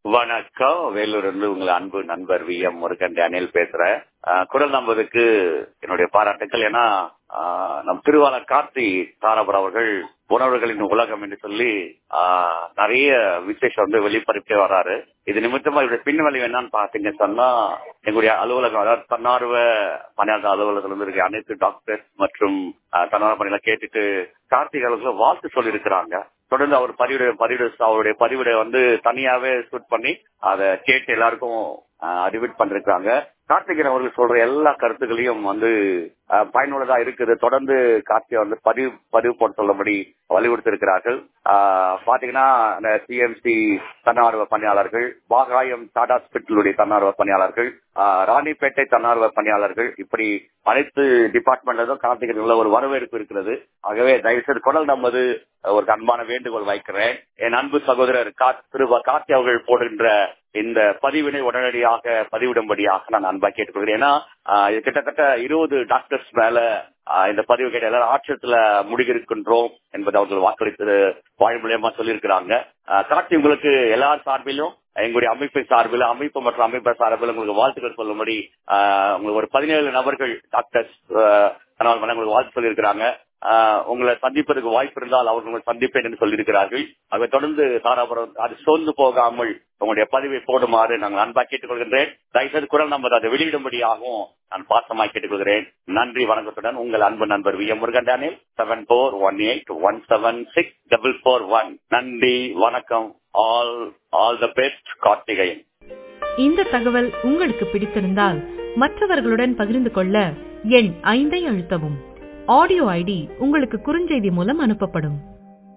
வணக்கம் வேலூர் இருந்து உங்கள் அன்பு நண்பர் வி எம் முருகன் டேனியல் பேசுறேன் ஆஹ் குரல் நம்பதுக்கு என்னுடைய பாராட்டுக்கள் ஏன்னா ஆஹ் நம் திருவாளர் கார்த்தி தாராபுரம் அவர்கள் உணர்வுகளின் உலகம் என்று சொல்லி ஆஹ் நிறைய விசேஷம் வந்து வெளிப்படுத்தி வர்றாரு இது நிமித்தமா இவருடைய பின்வழி என்னன்னு பாத்தீங்க சொன்னா எங்களுடைய அலுவலகம் அதாவது தன்னார்வ பணியாளர் அலுவலகம் வந்து இருக்க அனைத்து டாக்டர்ஸ் மற்றும் ஆஹ் தன்னார்வ பணிகளை கேட்டுட்டு கார்த்திக் அவர்களுக்கு வாழ்த்து சொல்லி இருக்கிறாங்க தொடர்ந்து அவர் பதிவிட பதிவிட அவருடைய பதிவிட வந்து தனியாவே ஷூட் பண்ணி அதை கேட்டு எல்லாருக்கும் அறிவிட் பண்ணிருக்காங்க கார்த்திகேயன் அவர்கள் சொல்ற எல்லா கருத்துக்களையும் வந்து அஹ், பயனுள்ளதா இருக்குது தொடர்ந்து கார்த்திகை வந்து பதிவு பதிவு போட சொல்லும்படி வலியுறுத்தி இருக்கிறார்கள் பாத்தீங்கன்னா இந்த சிஎம்சி தன்னார்வ பணியாளர்கள் பாகாயம் டாடா ஹாஸ்பிட்டலுடைய தன்னார்வ பணியாளர்கள் ஆஹ், ராணிப்பேட்டை தன்னார்வ பணியாளர்கள் இப்படி அனைத்து டிபார்ட்மெண்ட்லதும் கார்த்திகேயன் உள்ள ஒரு வரவேற்பு இருக்கிறது ஆகவே தயவுசெய்து குரல் நமது ஒரு அன்பான வேண்டுகோள் வைக்கிறேன் என் அன்பு சகோதரர் கா- திரு கார்த்தி அவர்கள் போடுகின்ற இந்த பதிவினை உடனடியாக பதிவிடும்படியாக நான் அன்பா கேட்டுக்கொள்கிறேன் ஏன்னா ஆஹ், இது கிட்டத்தட்ட இருபது டாக்டர்ஸ் மேல ஆஹ், இந்த பதிவு கேட்ட எல்லாரும் ஆட்சத்துல முடிகிருக்கின்றோம் என்பதை அவர்கள் வாக்களித்து வாய் மூலியமா சொல்லியிருக்கிறாங்க ஆஹ், கார்த்தி உங்களுக்கு எல்லார் சார்பிலும் எங்களுடைய அமைப்பை சார்பில் அமைப்பு மற்றும் அமைப்பு சார்பில் உங்களுக்கு வாழ்த்துக்கள் சொல்லும்படி ஆஹ், உங்களுக்கு ஒரு பதினேழு நபர்கள் டாக்டர்ஸ் கணவன் மனைவி உங்களுக்கு வாழ்த்து சொல்லியிருக்கிறாங்க ஆஹ், உங்களை சந்திப்பதற்கு வாய்ப்பு இருந்தால் அவர்கள் உங்களை சந்திப்பேன் என்று சொல்லியிருக்கிறார்கள் அதை தொடர்ந்து தாராபுரம் அது சோர்ந்து போகாமல் உங்களுடைய பதிவை போடுமாறு நாங்கள் அன்பா கேட்டுக்கொள்கின்றேன் தயவுசெய்து குரல் நம்பர் அதை வெளியிடும்படியாகவும் நான் பாசமாய் கேட்டுக்கொள்கிறேன் நன்றி வணக்கத்துடன் உங்கள் அன்பு நண்பர் V M Murugan Daniel seven four one eight one seven six double four one நன்றி வணக்கம் all all the best Karthikeyan இந்த தகவல் உங்களுக்கு பிடித்திருந்தால் மற்றவர்களுடன் பகிர்ந்து கொள்ள எண் ஐந்தை அழுத்தவும் ஆடியோ ஐடி உங்களுக்கு குறுஞ்செய்தி மூலம் அனுப்பப்படும்